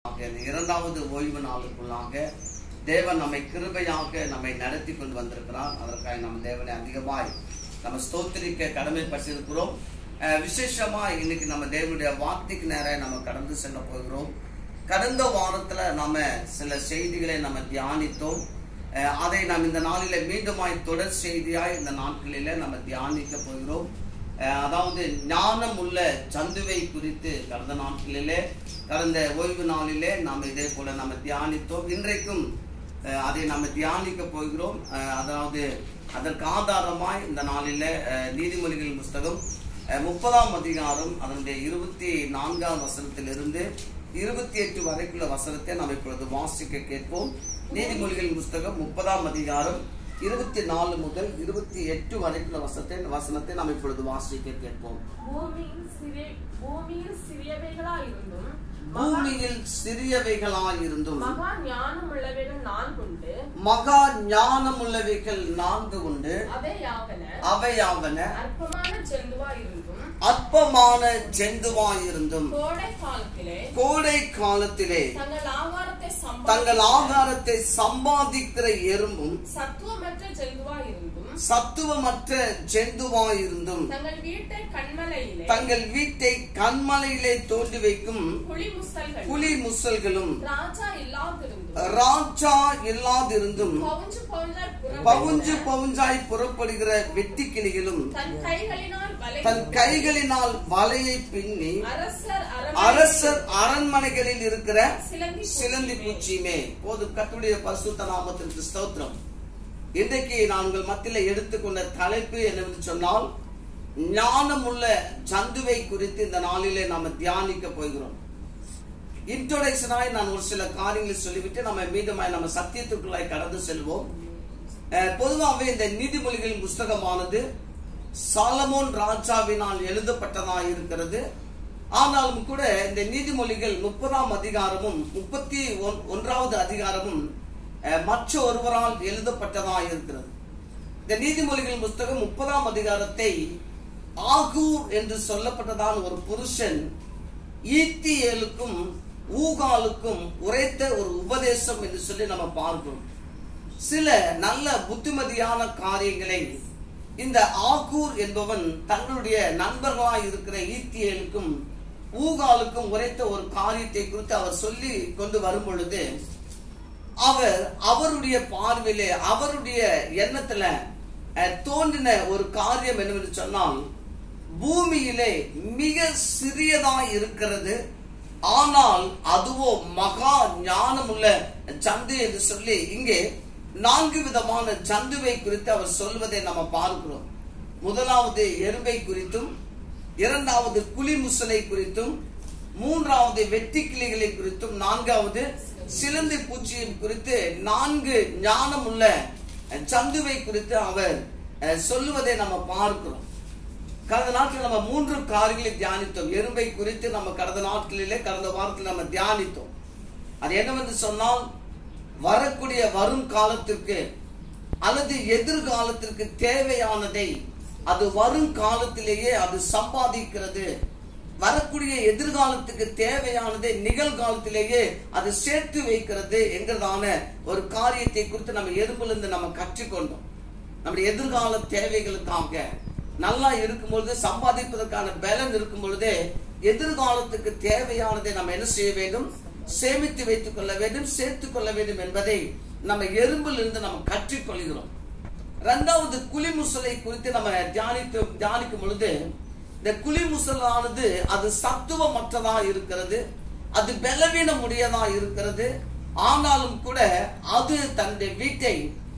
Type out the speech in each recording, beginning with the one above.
ஆக இந்த இரண்டாவது ஓய்வு நாளுக்குள்ளாக தேவன் நம்மை கிருபையாக நம்மை நடத்தி கொண்டு வந்திருக்கிறார் அதற்காக நம்ம தேவனை அதிகமாய் நம்ம ஸ்தோத்திரிக்க கடமைப்பட்டிருக்கிறோம் அஹ், விசேஷமா இன்னைக்கு நம்ம தேவனுடைய வார்த்தைக்கு நேரம் நம்ம கடந்து செல்ல போகிறோம் கடந்த வாரத்துல நம்ம சில செய்திகளை நம்ம தியானித்தோம் அஹ், அதை நாம் இந்த நாளில மீண்டுமாய் தொடர் செய்தியாய் இந்த நாட்களில நம்ம தியானிக்க போகிறோம் அஹ் அதாவது ஞானம் உள்ள சந்துவை குறித்து கடந்த நாட்களிலே கடந்த ஓய்வு நாளிலே நாம் இதே போல நம்ம தியானித்தோம் இன்றைக்கும் அஹ், அதை நம்ம தியானிக்க போகிறோம் அஹ், அதாவது அதற்கு ஆதாரமாய் இந்த நாளிலே அஹ், நீதிமொழிகள் புஸ்தகம் அஹ், முப்பதாம் அதிகாரம் அதனுடைய இருபத்தி நான்காம் வசனத்திலிருந்து இருபத்தி எட்டு வரைக்குள்ள வசனத்தை நாம் இப்பொழுது வாசிக்க கேட்போம் நீதிமொழிகள் புஸ்தகம் முப்பதாம் அதிகாரம் இருபத்தி நாலு முதல் இருபத்தி எட்டு வரைக்குள்ள வசனத்தை வசனத்தை நாம் இப்பொழுது வாசிக்க கேட்போம் பூமியின் சிறிய பூமியில் சிறியவைகளாயிருந்தும் மகா- பூமியில் சிறியவைகளாயிருந்தும் மகா ஞானம் உள்ளவைகள் நான்குண்டு மகா ஞானமுள்ளவைகள் நான்கு உண்டு அவை யாவன அவையாவன அற்பமான செந்துவாயிருந்தும் அற்பமான ஜெந்துவாயிருந்தும் கோடை காலத்திலே கோடை காலத்திலே தங்கள் ஆகாரத்தை தங்கள் சம்பாதிக்க ஆகாரத்தை சம்பாதிக்கிற எறும்பும் சத்துவமற்ற ஜெந்துவாயிருந்தும் சத்துவமற்ற ஜெந்துவாயிருந்தும் தங்கள் வீட்டை கண்மலையிலே தங்கள் வீட்டை கண்மலையிலே தோண்டி வைக்கும் குழி முசல்கள் புலி முசல்களும் ராஜா இல்லாதிருந்தும் ராஜா இல்லாதிருந்தும் பவுஞ்சு பவுஞ்சாய் புறப்படுகிற பவுஞ்சு பவுஞ்சாய் புறப்படுகிற வெட்டிக்கிளிகளும் தன் கைகளினால் வலை தன் கைகளினால் வலையை பின்னி அரசர் அரசர் அரண்மனைகளில் இருக்கிற சிலந்தி சிலந்தி பூச்சியுமே போது கத்துடைய பரிசுத்த நாமத்திற்கு ஸ்தோத்திரம் இன்றைக்கு நான் உங்கள் மத்தியில எடுத்துக்கொண்ட தலைப்பு என்னவென்று சொன்னால் ஞானமுள்ள ஜந்துவை குறித்து இந்த நாளிலே நாம தியானிக்க போகிறோம் இன்ட்ரோடக்ஷனாய் நான் ஒரு சில காரியங்களை சொல்லிவிட்டு நம்ம மீண்டுமாய் நம்ம சத்தியத்துக்குள்ளாய் கடந்து செல்வோம் அஹ், பொதுவாகவே இந்த நீதிமொழிகளின் புஸ்தகமானது சாலமோன் ராஜாவினால் எழுதப்பட்டதாக இருக்கிறது ஆனாலும் கூட இந்த நீதிமொழிகள் முப்பதாம் அதிகாரமும் முப்பத்தி ஒன்- ஒன்றாவது அதிகாரமும் அஹ், மற்ற ஒருவரால் எழுதப்பட்டதாக இருக்கிறது இந்த நீதிமொழிகள் புஸ்தகம் முப்பதாம் அதிகாரத்தை ஆகூர் என்று சொல்லப்பட்டதான ஒரு புருஷன் ஈத்தியேலுக்கும் ஊகாலுக்கும் உரைத்த ஒரு உபதேசம் என்று சொல்லி நம்ம பார்க்கிறோம் சில நல்ல புத்திமதியான காரியங்களை இந்த ஆகூர் என்பவன் தங்களுடைய நண்பர்களாய் இருக்கிற ஈத்தியேலுக்கும் ஊகாலுக்கும் உரைத்த ஒரு காரியத்தை குறித்து அவர் சொல்லி கொண்டு வரும் பொழுது அவர் அவருடைய பார்வையிலே அவருடைய எண்ணத்துல அஹ், தோன்றின ஒரு காரியம் என்னவென்று சொன்னால் பூமியிலே மிக சிறியதாய் இருக்கிறது ஆனால் அதுவோ மகா ஞானமுள்ள சந்து என்று சொல்லி இங்கே நான்கு விதமான ஜந்துவை குறித்து அவர் சொல்வதை நம்ம பார்க்கிறோம் முதலாவது எறும்பை குறித்தும் இரண்டாவது குழி முசலை குறித்தும் மூன்றாவது வெட்டி கிளிகளை குறித்தும் நான்காவது சிலந்தி பூச்சியின் குறித்து நான்கு ஞானமுள்ள சந்துவை குறித்து அவர் அஹ், சொல்லுவதை நம்ம பார்க்கிறோம் கடந்த நாட்களில் நம்ம மூன்று காரியங்களை தியானித்தோம் எறும்பை குறித்து நம்ம கடந்த நாட்களிலே கடந்த வாரத்தில் நம்ம தியானித்தோம் அது என்னவென்று சொன்னால் வரக்கூடிய வரும் காலத்திற்கு அல்லது எதிர்காலத்திற்கு தேவையானதை அது வரும் காலத்திலேயே அது சம்பாதிக்கிறது வரக்கூடிய எதிர்காலத்துக்கு தேவையானதை நிகழ்காலத்திலேயே அது சேர்த்து வைக்கிறது என்கிறதான ஒரு காரியத்தை குறித்து நம்ம எறும்பிலிருந்து நம்ம கற்றுக்கொண்டோம் நம்முடைய எதிர்கால தேவைகளுக்காக நல்லா இருக்கும் பொழுது சம்பாதிப்பதற்கான பலன் இருக்கும் பொழுதே எதிர்காலத்துக்கு தேவையானதை நம்ம என்ன செய்ய வேண்டும் சேமித்து வைத்துக் கொள்ள வேண்டும் சேர்த்துக் கொள்ள வேண்டும் என்பதை நம்ம எறும்பில் இருந்து நம்ம கற்றுக்கொள்கிறோம் இரண்டாவது குளிமுசலை குறித்து நம்ம தியானித்து தியானிக்கும் பொழுது இந்த குளிமுசலானது அது சத்துவமற்றதா இருக்கிறது அது பலவீனம் உடையதா இருக்கிறது ஆனாலும் கூட அது தன்னுடைய வீட்டை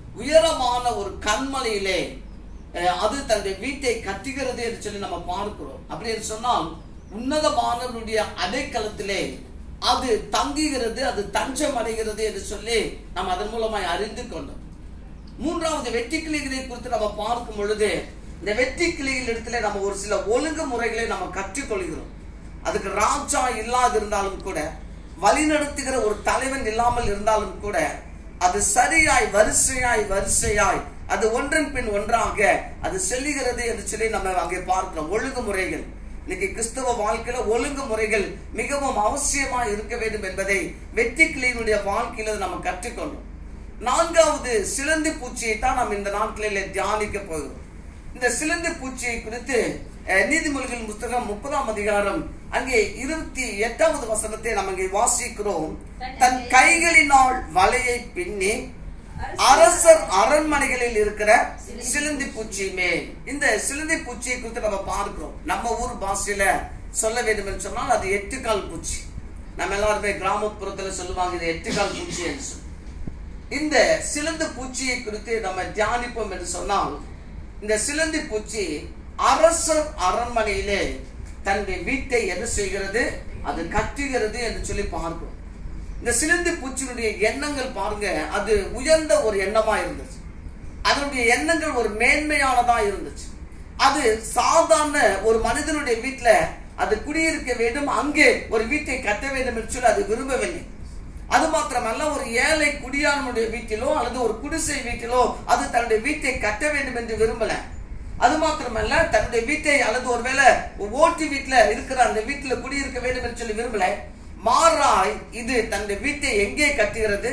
உயரமான ஒரு கண்மலையிலே அஹ், அது தன்னுடைய வீட்டை கட்டுகிறது என்று சொல்லி நம்ம பார்க்கிறோம் அப்படி என்று சொன்னால் உன்னதமானவருடைய அடைக்கலத்திலே அது தங்குகிறது அது தஞ்சம் அடைகிறது என்று சொல்லி நாம் அதன் மூலமாய் அறிந்து கொண்டோம் மூன்றாவது வெட்டி கிளிகளை குறித்து நம்ம பார்க்கும் பொழுது இந்த வெட்டி கிளிகள் இடத்துல நம்ம ஒரு சில ஒழுங்கு முறைகளை நம்ம கற்றுக்கொள்கிறோம் அதுக்கு ராஜா இல்லாதிருந்தாலும் கூட வழிநடத்துகிற ஒரு தலைவன் இல்லாமல் இருந்தாலும் கூட அது சரியாய் வரிசையாய் வரிசையாய் அது ஒன்றன் பின் ஒன்றாக அது செல்லுகிறது என்று சொல்லி நம்ம அங்கே பார்க்கிறோம் ஒழுங்குமுறைகள் இன்னைக்கு கிறிஸ்தவ வாழ்க்கையில ஒழுங்கு முறைகள் மிகவும் அவசியமா இருக்க வேண்டும் என்பதை வெற்றி கிளியினுடைய வாழ்க்கையில நம்ம கற்றுக்கொண்டோம் நான்காவது சிலந்தி பூச்சியை தான் நாம் இந்த நாட்களில் தியானிக்க போகிறோம் இந்த சிலந்தி பூச்சியை குறித்து அஹ், நீதிமொழிகள் புத்தகம் முப்பதாம் அதிகாரம் அங்கே இருபத்தி எட்டாவது வசனத்தை நாம் அங்கே வாசிக்கிறோம் தன் கைகளினால் வலையை பின்னி அரசர் அரண்மனைகளில் இருக்கிற சிலந்தி பூச்சியுமே இந்த சிலந்தி பூச்சியை குறித்து நம்ம பார்க்கிறோம் நம்ம ஊர் பாஷையில சொல்ல வேண்டும் என்று சொன்னால் அது எட்டுக்கால் பூச்சி நம்ம எல்லாருமே கிராமப்புறத்துல சொல்லுவாங்க இது எட்டுக்கால் பூச்சி என்று சொல்லி இந்த சிலந்து பூச்சியை குறித்து நம்ம தியானிப்போம் என்று சொன்னால் இந்த சிலந்தி பூச்சி அரசர் அரண்மனையிலே தன்னுடைய வீட்டை என்ன செய்கிறது அது கட்டுகிறது என்று சொல்லி பார்க்கிறோம் இந்த சிலந்தி பூச்சியினுடைய எண்ணங்கள் பாருங்க அது உயர்ந்த ஒரு எண்ணமா இருந்துச்சு அதனுடைய எண்ணங்கள் ஒரு மேன்மையானதா இருந்துச்சு அது சாதாரண ஒரு மனிதனுடைய வீட்டுல அது குடியிருக்க வேண்டும் அங்கே ஒரு வீட்டை கட்ட வேண்டும் என்று சொல்லி அது விரும்பவில்லை அது மாத்திரமல்ல ஒரு ஏழை குடியானுடைய வீட்டிலோ அல்லது ஒரு குடிசை வீட்டிலோ அது தன்னுடைய வீட்டை கட்ட வேண்டும் என்று விரும்பல அது மாத்திரமல்ல தன்னுடைய வீட்டை அல்லது ஒருவேளை ஓட்டு வீட்டுல இருக்கிற அந்த வீட்டுல குடியிருக்க வேண்டும் என்று சொல்லி விரும்பல மாறாய் இது தன்னுடைய வீட்டை எங்கே கட்டுகிறது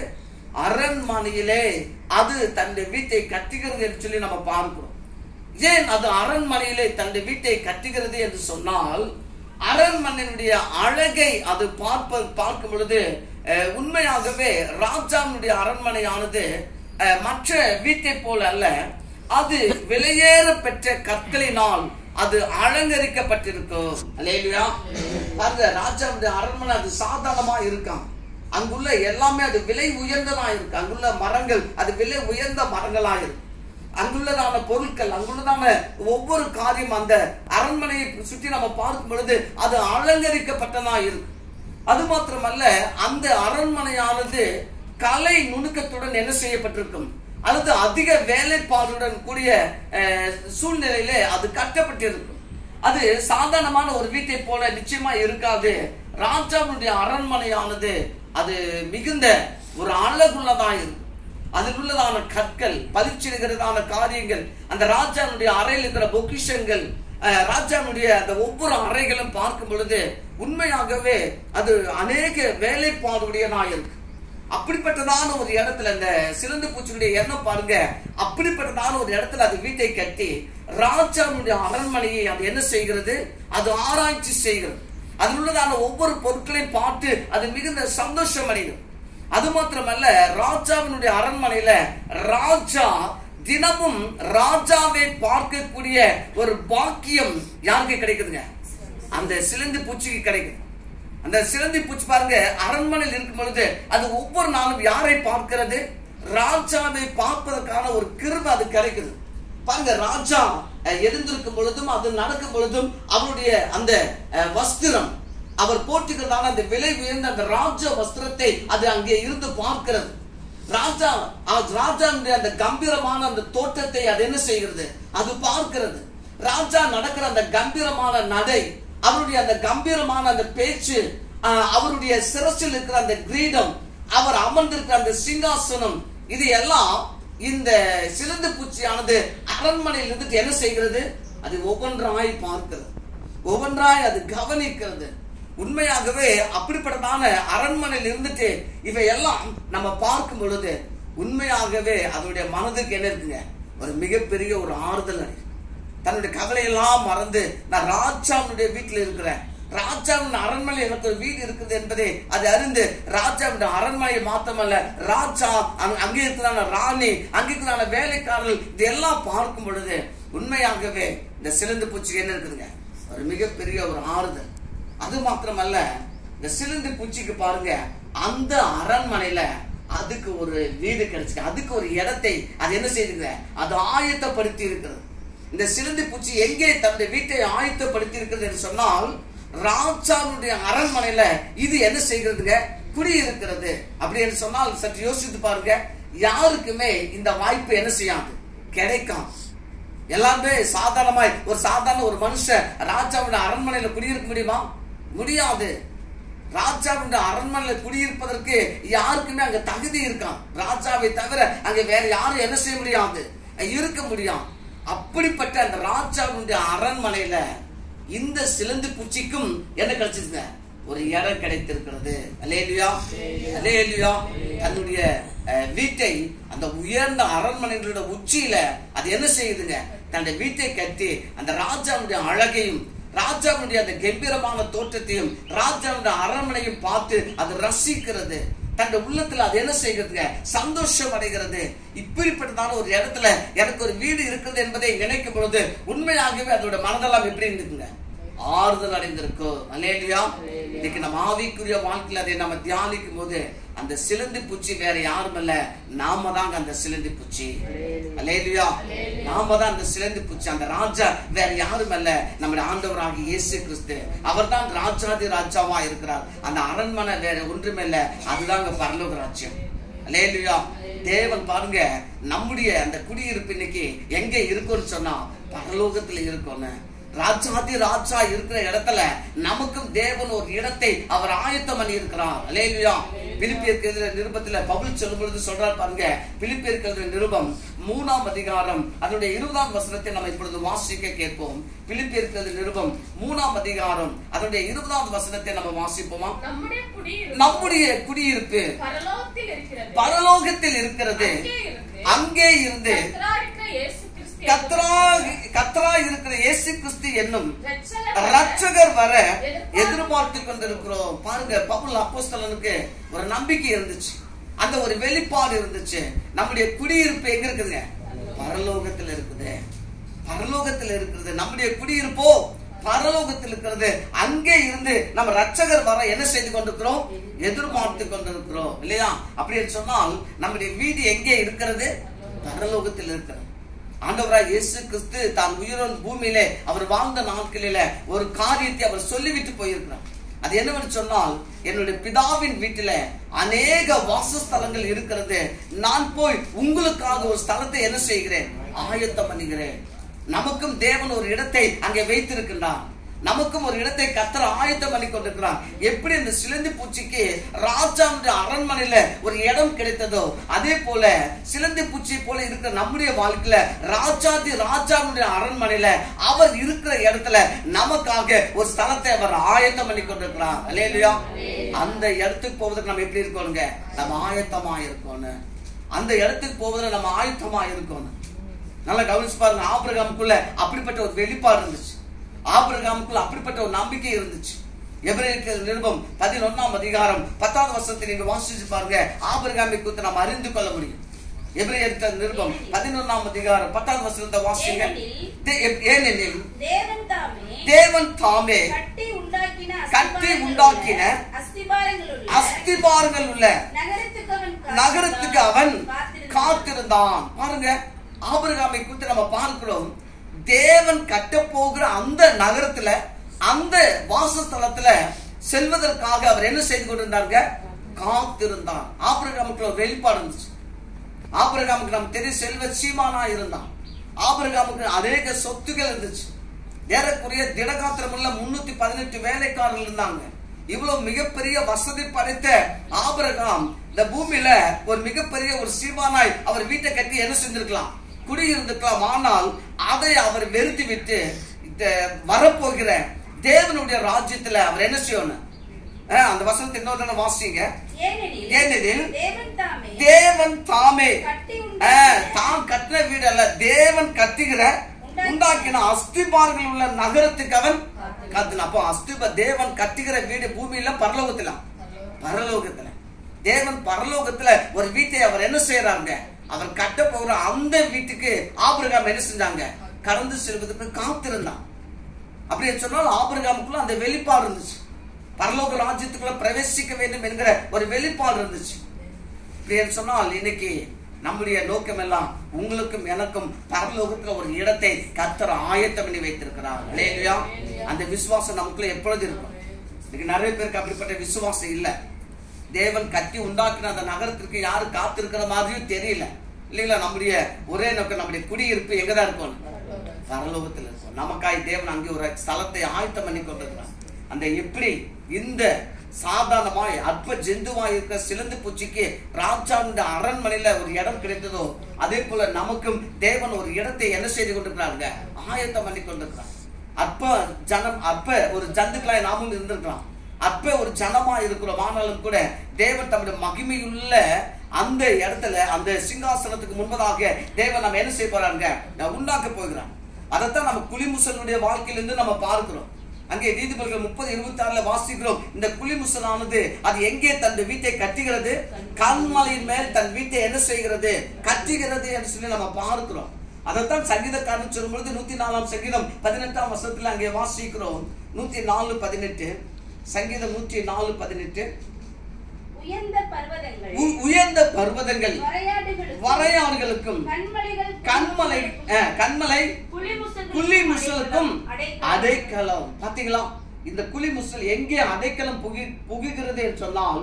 அரண்மனையிலே அது தன்னுடைய வீட்டை கட்டுகிறது என்று சொல்லி நம்ம பார்க்கிறோம் ஏன் அது அரண்மனையிலே தன்னுடைய வீட்டை கட்டுகிறது என்று சொன்னால் அரண்மனையினுடைய அழகை அது பார்ப்ப பார்க்கும் பொழுது அஹ், உண்மையாகவே ராஜாவினுடைய அரண்மனையானது அஹ், மற்ற வீட்டை போல அல்ல அது விலையேற பெற்ற கற்களினால் அது அலங்கரிக்கப்பட்டிருக்கும் அல்லேலூயா பாருங்க ராஜாவுடைய அரண்மனை அது சாதாரணமா இருக்காம் அங்குள்ள எல்லாமே அது விலை உயர்ந்ததா இருக்கு அங்குள்ள மரங்கள் அது விலை உயர்ந்த மரங்களா இருக்கு அங்குள்ளதான பொருட்கள் அங்குள்ளதான ஒவ்வொரு காரியம் அந்த அரண்மனையை சுற்றி நம்ம பார்க்கும் பொழுது அது அலங்கரிக்கப்பட்டதா இருக்கு அது மாத்திரமல்ல அந்த அரண்மனையானது கலை நுணுக்கத்துடன் என்ன செய்யப்பட்டிருக்கும் அல்லது அதிக வேலைப்பாடுடன் கூடிய அஹ், சூழ்நிலையிலே அது கட்டப்பட்டிருக்கும் அது சாதாரணமான ஒரு வீட்டை போல நிச்சயமா இருக்காது ராஜாவுடைய அரண்மனையானது அது மிகுந்த ஒரு அழகுள்ளதா இருக்கும் அதில் உள்ளதான கற்கள் பளிச்சிடுகிறதான காரியங்கள் அந்த ராஜாவுடைய அறையில் இருக்கிற பொக்கிஷங்கள் அஹ், ராஜாவுடைய அந்த ஒவ்வொரு அறைகளும் பார்க்கும் பொழுது உண்மையாகவே அது அநேக வேலைப்பாடுடையதா இருக்கு அப்படிப்பட்டதான ஒரு இடத்துல இந்த சிலந்து பூச்சியுடைய எண்ணம் பாருங்க அப்படிப்பட்டதான ஒரு இடத்துல அது வீட்டை கட்டி ராஜாவுடைய அரண்மனையை அது என்ன செய்கிறது அது ஆராய்ச்சி செய்கிறது அதில் உள்ளதான ஒவ்வொரு பொருட்களையும் பார்த்து அது மிகுந்த சந்தோஷம் அடைகிறது அது மாத்திரமல்ல ராஜாவினுடைய அரண்மனையில ராஜா தினமும் ராஜாவை பார்க்கக்கூடிய ஒரு பாக்கியம் யாருக்கு கிடைக்குதுங்க அந்த சிலந்தி பூச்சிக்கு கிடைக்குது அந்த சிலந்தி பூச்சி பாருங்க அரண்மனையில் இருக்கும் பொழுது அது ஒவ்வொரு நாளும் யாரை பார்க்கிறது ராஜாவை பார்ப்பதற்கான ஒரு கிருபை அது கிடைக்குது பாருங்க ராஜா அஹ், எழுந்திருக்கும் பொழுதும் அது நடக்கும் பொழுதும் அவருடைய அந்த அஹ், வஸ்திரம் அவர் போட்டுக்கிறதான அந்த விலை உயர்ந்த அந்த ராஜ வஸ்திரத்தை அது அங்கே இருந்து பார்க்கிறது ராஜா அது ராஜாவுடைய அந்த கம்பீரமான அந்த தோற்றத்தை அது என்ன செய்கிறது அது பார்க்கிறது ராஜா நடக்கிற அந்த கம்பீரமான நடை அவருடைய அந்த கம்பீரமான அந்த பேச்சு ஆஹ், அவருடைய சிரசில் இருக்கிற அந்த கிரீடம் அவர் அமர்ந்திருக்கிற அந்த சிங்காசனம் இது எல்லாம் இந்த சிலந்து பூச்சியானது அரண்மனையில் இருந்துட்டு என்ன செய்கிறது அது ஒவ்வொன்றாய் பார்க்கிறது ஒவ்வொன்றாய் அது கவனிக்கிறது உண்மையாகவே அப்படிப்பட்டதான அரண்மனையில் இருந்துட்டு இவை எல்லாம் நம்ம பார்க்கும் பொழுது உண்மையாகவே அதனுடைய மனதுக்கு என்ன இருக்குங்க ஒரு மிகப்பெரிய ஒரு ஆறுதல் அடையும் தன்னுடைய கவலையெல்லாம் மறந்து நான் ராஜாவுடைய வீட்டில் இருக்கிறேன் ராஜாவின் அரண்மனை எனக்கு ஒரு வீடு இருக்குது என்பதை அது அறிந்து ராஜாவுடைய அரண்மனையை மாத்தமல்ல ராஜா அங்க- அங்கே இருக்கிறான ராணி அங்கே இருக்கிறான வேலைக்காரர்கள் இதெல்லாம் பார்க்கும் பொழுது உண்மையாகவே இந்த சிலந்து பூச்சிக்கு என்ன இருக்குதுங்க ஒரு மிகப்பெரிய ஒரு ஆறுதல் அது மாத்திரமல்ல இந்த சிலந்து பூச்சிக்கு பாருங்க அந்த அரண்மனையில அதுக்கு ஒரு வீடு கிடைச்சிருக்கு அதுக்கு ஒரு இடத்தை அது என்ன செய்யுதுங்க அது ஆயத்தப்படுத்தி இருக்கிறது இந்த சிலந்தி பூச்சி எங்கே தன்னுடைய வீட்டை ஆயத்தப்படுத்தி இருக்கிறது என்று சொன்னால் ராஜாவுடைய அரண்மனையில இது என்ன செய்கிறதுங்க குடியிருக்கிறது அப்படி என்று சொன்னால் சற்று யோசித்து பாருங்க யாருக்குமே இந்த வாய்ப்பு என்ன செய்யாது கிடைக்கும் எல்லாமே சாதாரணமாய் ஒரு சாதாரண ஒரு மனுஷன் ராஜாவுடைய அரண்மனையில குடியிருக்க முடியுமா முடியாது ராஜாவுடைய அரண்மனையில குடியிருப்பதற்கு யாருக்குமே அங்க தகுதி இருக்கான் ராஜாவை தவிர அங்க வேற யாரும் என்ன செய்ய முடியாது இருக்க முடியும் அப்படிப்பட்ட அந்த ராஜாவுடைய அரண்மனையில இந்த சிலந்தி பூச்சிக்கும் என்ன கிடைச்சிருங்க ஒரு இடம் கிடைத்திருக்கிறது அலேலியா அலேலியா தன்னுடைய அஹ், வீட்டை அந்த உயர்ந்த அரண்மனைகளோட உச்சியில அது என்ன செய்யுதுங்க தன்னுடைய வீட்டை கட்டி அந்த ராஜாவுடைய அழகையும் ராஜாவுடைய அந்த கம்பீரமான தோற்றத்தையும் ராஜாவுடைய அரண்மனையும் பார்த்து அது ரசிக்கிறது தன்னுடைய உள்ளத்துல அது என்ன செய்கிறதுங்க சந்தோஷம் அடைகிறது இப்படிப்பட்டதான ஒரு இடத்துல எனக்கு ஒரு வீடு இருக்கிறது என்பதை நினைக்கும் பொழுது உண்மையாகவே அதோட மனதெல்லாம் எப்படி இருக்குங்க ஆறுதல் அடைந்திருக்கும் அலேலியா இன்னைக்கு நம்ம ஆவிக்குரிய வாழ்க்கையில அதை நம்ம தியானிக்கும் போது அந்த சிலந்தி பூச்சி வேற யாரும் இல்ல நாம தாங்க அந்த சிலந்தி பூச்சி அலேலியா நாம தான் அந்த சிலந்தி பூச்சி அந்த ராஜா வேற யாரும் அல்ல நம்முடைய ஆண்டவராகிய இயேசு கிறிஸ்து அவர்தான் ராஜாதி ராஜாவா இருக்கிறார் அந்த அரண்மனை வேற ஒன்றுமில்ல அதுதாங்க பரலோக ராஜ்யம் அல்லேலூயா தேவன் பாருங்க நம்முடைய அந்த குடியிருப்பு இன்னைக்கு எங்க இருக்கும்னு சொன்னா பரலோகத்துல இருக்கும்னு ராஜாதி ராஜா இருக்கிற இடத்துல நமக்கும் தேவன் ஒரு இடத்தை அவர் ஆயத்தம் பண்ணி இருக்கிறார் அல்லேலூயா பிலிப்பியருக்கு எழுதின நிருபத்துல பவுல் சொல்லும் பொழுது சொல்றார் பாருங்க பிலிப்பியருக்கு எழுதின நிருபம் மூணாம் அதிகாரம் அதனுடைய இருபதாம் வசனத்தை நம்ம இப்பொழுது வாசிக்க கேட்போம் பிலிப்பியருக்கு எழுதின நிருபம் மூணாம் அதிகாரம் அதனுடைய இருபதாம் வசனத்தை நம்ம வாசிப்போமா நம்முடைய குடியிருப்பு நம்முடைய குடியிருப்பு பரலோகத்தில் இருக்கிறது பரலோகத்தில் இருக்கிறது அங்கே இருந்து அங்கே இருந்து கர்த்தராயிருக்கிற இயேசு கிறிஸ்து கத்ரா கத்ரா இருக்கிற இயேசு கிறிஸ்து என்னும் இரட்சகர் ரட்சகர் வர எதிர்பார்த்து கொண்டிருக்கிறோம் பாருங்க பவுல் அப்போஸ்தலனுக்கு ஒரு நம்பிக்கை இருந்துச்சு அந்த ஒரு வெளிப்பாடு இருந்துச்சு நம்முடைய குடியிருப்பு எங்க இருக்குதுங்க பரலோகத்தில் இருக்குது பரலோகத்தில் இருக்கிறது நம்முடைய குடியிருப்போ பரலோகத்தில் இருக்கிறது அங்கே இருந்து நம்ம ரட்சகர் வர என்ன செய்து கொண்டிருக்கிறோம் எதிர்பார்த்து கொண்டிருக்கிறோம் இல்லையா அப்படின்னு சொன்னால் நம்முடைய வீடு எங்கே இருக்கிறது பரலோகத்தில் இருக்கிறது ஆண்டவராய் இயேசு கிறிஸ்து தான் உயிரோன் பூமியிலே அவர் வாழ்ந்த நாட்களில ஒரு காரியத்தை அவர் சொல்லிவிட்டு போயிருக்கிறார் அது என்னவென்று சொன்னால் என்னுடைய பிதாவின் வீட்டில அநேக வாசஸ்தலங்கள் இருக்கிறது நான் போய் உங்களுக்காக ஒரு ஸ்தலத்தை என்ன செய்கிறேன் ஆயத்தம் பண்ணுகிறேன் நமக்கும் தேவன் ஒரு இடத்தை அங்கே வைத்திருக்கின்றான் நமக்கும் ஒரு இடத்தை கத்தர ஆயத்தம் பண்ணி கொண்டிருக்கிறான் எப்படி இந்த சிலந்தி பூச்சிக்கு ராஜாவுடைய அரண்மனையில ஒரு இடம் கிடைத்ததோ அதே போல சிலந்தி பூச்சி போல இருக்கிற நம்முடைய வாழ்க்கையில ராஜாதி ராஜாவுடைய அரண்மனையில அவர் இருக்கிற இடத்துல நமக்காக ஒரு ஸ்தலத்தை அவர் ஆயத்தம் பண்ணி கொண்டிருக்கிறார் இல்லையா அந்த இடத்துக்கு போவதற்கு நம்ம எப்படி இருக்கணுங்க நம்ம ஆயத்தமா இருக்கணும் அந்த இடத்துக்கு போவதில் நம்ம ஆயத்தமா இருக்கணும் நல்லா கவனிச்சு பாருங்க ஆபிரகாமுக்குள்ள அப்படிப்பட்ட ஒரு வெளிப்பாடு இருந்துச்சு ஆபிரகாமுக்குள்ள அப்படிப்பட்ட ஒரு நம்பிக்கை இருந்துச்சு எபிரேயருக்கு நிருபம் பதினொன்னாம் அதிகாரம் பத்தாவது வருஷத்தை நீங்க வாசிச்சு பாருங்க ஆபிரகாமை குறித்து நாம் அறிந்து கொள்ள முடியும் எபிரேயர் நிருபம் பதினொன்னாம் அதிகாரம் பத்தாவது வருஷத்தை வாசிங்க தே- ஏனெனில் தேவன் தாமே தேவன் தாமே கட்டி உண்டாக்கின கட்டி உண்டாக்கின அஸ்திபாரங்கள் உள்ள அஸ்திபாரங்கள் உள்ள நகரத்துக்கு அவன் நகரத்துக்கு அவன் காத்திருந்தான். காத்திருந்தான் பாருங்க ஆபிரகாமை குறித்து நம்ம பார்க்கிறோம் தேவன் கட்ட போகிற அந்த நகரத்துல அந்த வாசஸ்தலத்துல செல்வதற்காக அவர் என்ன செய்து கொண்டிருந்தாருங்க காத்திருந்தான் ஆபிரகாமுக்கு ஒரு வெளிப்பாடு இருந்துச்சு ஆபிரகாமுக்கு நம்ம தெரியும் செல்வ சீமானா இருந்தான் ஆபிரகாமுக்கு அநேக சொத்துகள் இருந்துச்சு ஏறக்குறைய திடகாத்திரமுள்ள முன்னூத்தி பதினெட்டு வேலைக்காரர்கள் இருந்தாங்க இவ்வளவு மிகப்பெரிய வசதி படைத்த ஆபிரகாம் இந்த பூமியில ஒரு மிகப்பெரிய ஒரு சீமானாய் அவர் வீட்டை கட்டி என்ன செஞ்சிருக்கலாம் குடியிருந்திருக்கலாம் ஆனால் அதை அவர் வெறுத்து விட்டு இந்த வரப்போகிற தேவனுடைய ராஜ்யத்துல அவர் என்ன செய்யணும் அஹ், அந்த வசனத்தை இன்னொரு தடவை வாசிங்க ஏனெனில் ஏனெனில் தேவன் தாமே தேவன் தாமே கட்டி ஆ, தான் கட்டின வீடு அல்ல தேவன் கட்டுகிற உண்டாக்கின அஸ்திபார்கள் உள்ள நகரத்துக்கு அவன் கத்தின அப்போ அஸ்திப தேவன் கட்டுகிற வீடு பூமியில பரலோகத்துல பரலோகத்துல தேவன் பரலோகத்துல ஒரு வீட்டை அவர் என்ன செய்யறாங்க அவர் கட்ட போகிற அந்த வீட்டுக்கு ஆபிரகாம் என்ன செஞ்சாங்க கடந்து செல்வதற்கு காத்திருந்தான் அப்படின்னு சொன்னால் ஆபிரகாமுக்குள்ள அந்த வெளிப்பாடு இருந்துச்சு பரலோக ராஜ்யத்துக்குள்ள பிரவேசிக்க வேண்டும் என்கிற ஒரு வெளிப்பாடு இருந்துச்சு இப்படின்னு சொன்னால் இன்னைக்கு நம்முடைய நோக்கம் எல்லாம் உங்களுக்கும் எனக்கும் பரலோகத்துல ஒரு இடத்தை கத்தர் ஆயத்தம் பண்ணி வைத்திருக்கிறார் இல்லையா அந்த விசுவாசம் நமக்குள்ள எப்பொழுது இருக்கும் இன்னைக்கு நிறைய பேருக்கு அப்படிப்பட்ட விசுவாசம் இல்ல தேவன் கட்டி உண்டாக்கின அந்த நகரத்திற்கு யாரு காத்திருக்கிற மாதிரியும் தெரியல இல்லைங்களா நம்முடைய ஒரே நோக்கம் நம்முடைய குடியிருப்பு எங்கதான் இருக்கும் பரலோகத்தில் இருக்கும் நமக்காய் தேவன் அங்கே ஒரு ஸ்தலத்தை ஆயத்தம் பண்ணி கொண்டிருக்கிறார் அந்த எப்படி இந்த சாதாரணமாய் அற்ப ஜெந்துவாய் இருக்கிற சிலந்து பூச்சிக்கு ராஜாவுடைய அரண்மனையில ஒரு இடம் கிடைத்ததோ அதே போல நமக்கும் தேவன் ஒரு இடத்தை என்ன செய்து கொண்டிருக்கிறாங்க ஆயத்தம் பண்ணி கொண்டிருக்கிறார் அற்ப ஜனம் அற்ப ஒரு ஜந்துக்களாய் நாமும் இருந்திருக்கலாம் அற்ப ஒரு ஜனமா இருக்கிறோம் ஆனாலும் கூட தேவன் தம்முடைய மகிமையுள்ள அந்த இடத்துல அந்த சிங்காசனத்துக்கு முன்பதாக தேவன் நம்ம என்ன செய்ய போறாங்க நான் உண்டாக்க போகிறான் அதைத்தான் நம்ம குளிமுசலுடைய வாழ்க்கையிலிருந்து நம்ம பார்க்கிறோம் அங்கே நீதிபதிகள் முப்பது இருபத்தி ஆறுல வாசிக்கிறோம் இந்த குளிமுசலானது அது எங்கே தன் வீட்டை கட்டுகிறது கண்மலையின் மேல் தன் வீட்டை என்ன செய்கிறது கட்டுகிறது என்று சொல்லி நம்ம பார்க்கிறோம் அதைத்தான் சங்கீதக்காரன் சொல்லும்பொழுது நூத்தி நாலாம் சங்கீதம் பதினெட்டாம் வருஷத்துல அங்கே வாசிக்கிறோம் நூத்தி நாலு பதினெட்டு சங்கீதம் நூற்றி நாலு பதினெட்டு உயர்ந்த பர்வதங்கள் உ- உயர்ந்த பர்வதங்கள் வரையாடுகளுக்கும் வரையாடுகளுக்கும் கண்மலைகள் கண்மலை அஹ், கண்மலை புலி முசலுக்கும் குழி முசலுக்கும் அடைக்கலம். அடைக்கலம் பாத்தீங்களா இந்த குழி முசல் எங்கே அடைக்கலம் புகி புகுகிறது என்று சொன்னால்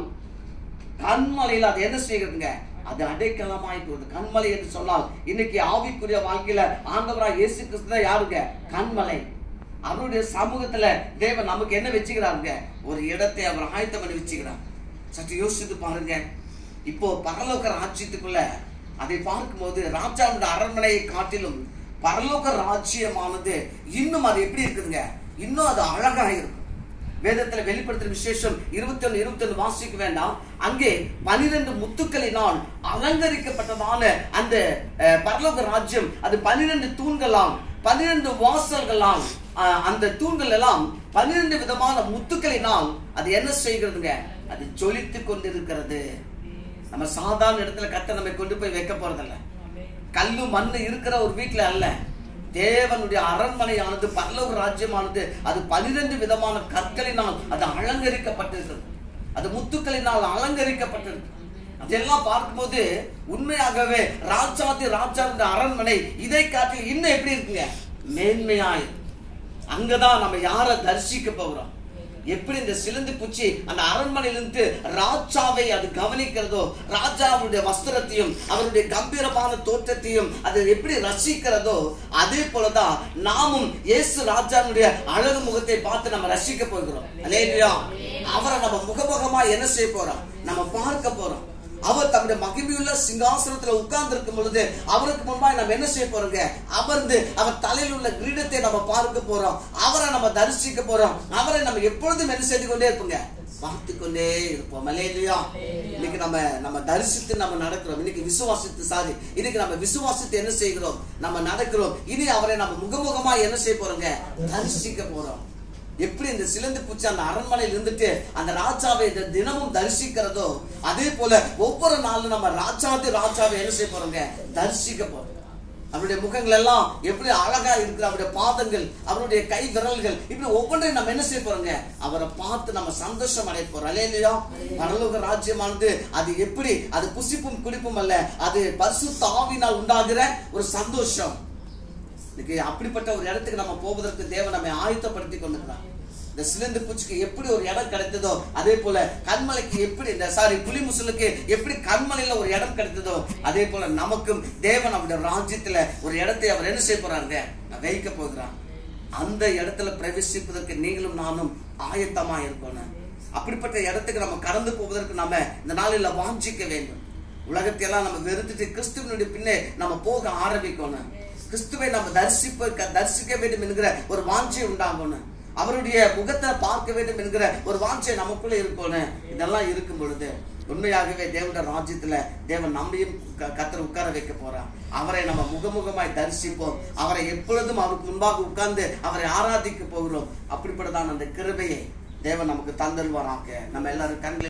கண்மலையில் அது என்ன செய்கிறதுங்க அது அடைக்கலமாய் போகுது கண்மலை என்று சொன்னால் இன்னைக்கு ஆவிக்குரிய வாழ்க்கையில ஆண்டவராக இயேசு கிறிஸ்து தான் யாருங்க கண்மலை அவருடைய சமூகத்துல தேவன் நமக்கு என்ன வச்சுக்கிறாருங்க ஒரு இடத்தை அவர் ஆயத்தம் பண்ணி வச்சுக்கிறார் சற்று யோசித்து பாருங்க இப்போ பரலோக ராஜ்யத்துக்குள்ள அதை பார்க்கும்போது ராஜாவுடைய அரண்மனையை காட்டிலும் பரலோக ராஜ்யமானது இன்னும் அது எப்படி இருக்குதுங்க இன்னும் அது அழகா இருக்கும் வேதத்துல வெளிப்படுத்துற விசேஷம் இருபத்தி ஒன்று இருபத்தி ஒன்று வாசிக்க வேண்டாம் அங்கே பனிரெண்டு முத்துக்களினால் அலங்கரிக்கப்பட்டதான அந்த அஹ், பரலோக ராஜ்யம் அது பனிரெண்டு தூண்களாம் பனிரெண்டு வாசல்களாம் அஹ், அந்த தூண்கள் எல்லாம் பன்னிரண்டு விதமான முத்துக்களினால் அது என்ன செய்கிறதுங்க அது ஜொலித்து கொண்டிருக்கிறது நம்ம சாதாரண இடத்துல கத்த நம்மை கொண்டு போய் வைக்க போறதில்ல கல்லு மண்ணு இருக்கிற ஒரு வீட்டுல அல்ல தேவனுடைய அரண்மனையானது பரலோக ராஜ்யமானது அது பனிரெண்டு விதமான கற்களினால் அது அலங்கரிக்கப்பட்டிருக்கிறது அது முத்துக்களினால் அலங்கரிக்கப்பட்டிருக்கு அதெல்லாம் பார்க்கும்போது உண்மையாகவே ராஜாதி ராஜாவுடைய அரண்மனை இதை காட்டி இன்னும் எப்படி இருக்குங்க மேன்மையாய் அங்கதான் நம்ம யாரை தரிசிக்க போகிறோம் எப்படி இந்த சிலந்து பூச்சி அந்த அரண்மனையிலிருந்து ராஜாவை அது கவனிக்கிறதோ ராஜாவுடைய வஸ்திரத்தையும் அவருடைய கம்பீரமான தோற்றத்தையும் அது எப்படி ரசிக்கிறதோ அதே போலதான் நாமும் இயேசு ராஜாவுடைய அழகு முகத்தை பார்த்து நம்ம ரசிக்க போகிறோம் அல்லேலூயா அவரை நம்ம முகமுகமா என்ன செய்ய போறோம் நம்ம பார்க்க போறோம் அவர் தம்முடைய மகிமையுள்ள சிங்காசனத்துல உட்கார்ந்து இருக்கும் பொழுது அவருக்கு முன்பாக நம்ம என்ன செய்ய போறோங்க அமர்ந்து அவர் தலையில் உள்ள கிரீடத்தை நம்ம பார்க்க போறோம் அவரை நம்ம தரிசிக்க போறோம் அவரை நம்ம எப்பொழுதும் என்ன செய்து கொண்டே இருப்போங்க பார்த்து கொண்டே இருப்போம் இல்லையா இன்னைக்கு நம்ம நம்ம தரிசித்து நம்ம நடக்கிறோம் இன்னைக்கு விசுவாசித்து சாரி இன்னைக்கு நம்ம விசுவாசித்து என்ன செய்கிறோம் நம்ம நடக்கிறோம் இனி அவரை நம்ம முகமுகமா என்ன செய்ய போறோங்க தரிசிக்க போறோம் எப்படி இந்த சிலந்து பூச்சி அந்த அரண்மனையில் இருந்துட்டு அந்த ராஜாவை இந்த தினமும் தரிசிக்கிறதோ அதே போல ஒவ்வொரு நாளும் நம்ம ராஜாதி ராஜாவை என்ன செய்ய போறோங்க தரிசிக்க போறோம் அவருடைய முகங்கள் எல்லாம் எப்படி அழகா இருக்கிற அவருடைய பாதங்கள் அவருடைய கை விரல்கள் இப்படி ஒவ்வொன்றையும் நம்ம என்ன செய்ய போறோங்க அவரை பார்த்து நம்ம சந்தோஷம் அடைய போறோம் இல்லையா பரலோக ராஜ்யமானது அது எப்படி அது புசிப்பும் குடிப்பும் அல்ல அது பரிசுத்த ஆவினால் உண்டாகிற ஒரு சந்தோஷம் இன்னைக்கு அப்படிப்பட்ட ஒரு இடத்துக்கு நம்ம போவதற்கு தேவன் நம்மை ஆயத்தப்படுத்தி கொண்டிருக்கிறார் இந்த சிலந்து பூச்சிக்கு எப்படி ஒரு இடம் கிடைத்ததோ அதே போல கண்மலைக்கு எப்படி இந்த சாரி புலி முசலுக்கு எப்படி கண்மலையில ஒரு இடம் கிடைத்ததோ அதே போல நமக்கும் தேவன் அவருடைய ராஜ்யத்துல ஒரு இடத்தை அவர் என்ன செய்ய போறாருங்க வைக்க போகிறார் அந்த இடத்துல பிரவேசிப்பதற்கு நீங்களும் நானும் ஆயத்தமா இருக்கணும் அப்படிப்பட்ட இடத்துக்கு நம்ம கடந்து போவதற்கு நாம இந்த நாளில் வாஞ்சிக்க வேண்டும் உலகத்தையெல்லாம் நம்ம வெறுத்துட்டு கிறிஸ்துவனுடைய பின்னே நம்ம போக ஆரம்பிக்கணும் கிறிஸ்துவை நம்ம தரிசிப்ப க- தரிசிக்க வேண்டும் என்கிற ஒரு வாஞ்சை உண்டாகணும் அவருடைய முகத்தை பார்க்க வேண்டும் என்கிற ஒரு வாஞ்சை நமக்குள்ள இருக்கணும் இதெல்லாம் இருக்கும் பொழுது உண்மையாகவே தேவனுடைய ராஜ்யத்துல தேவன் நம்மையும் க- கர்த்தர் உட்கார வைக்க போறார் அவரை நம்ம முகமுகமாய் தரிசிப்போம் அவரை எப்பொழுதும் அவருக்கு முன்பாக உட்கார்ந்து அவரை ஆராதிக்க போகிறோம் அப்படிப்பட்டதான் அந்த கிருபையை தேவன் நமக்கு தந்தல்வாராக நம்ம எல்லாரும் கண்களை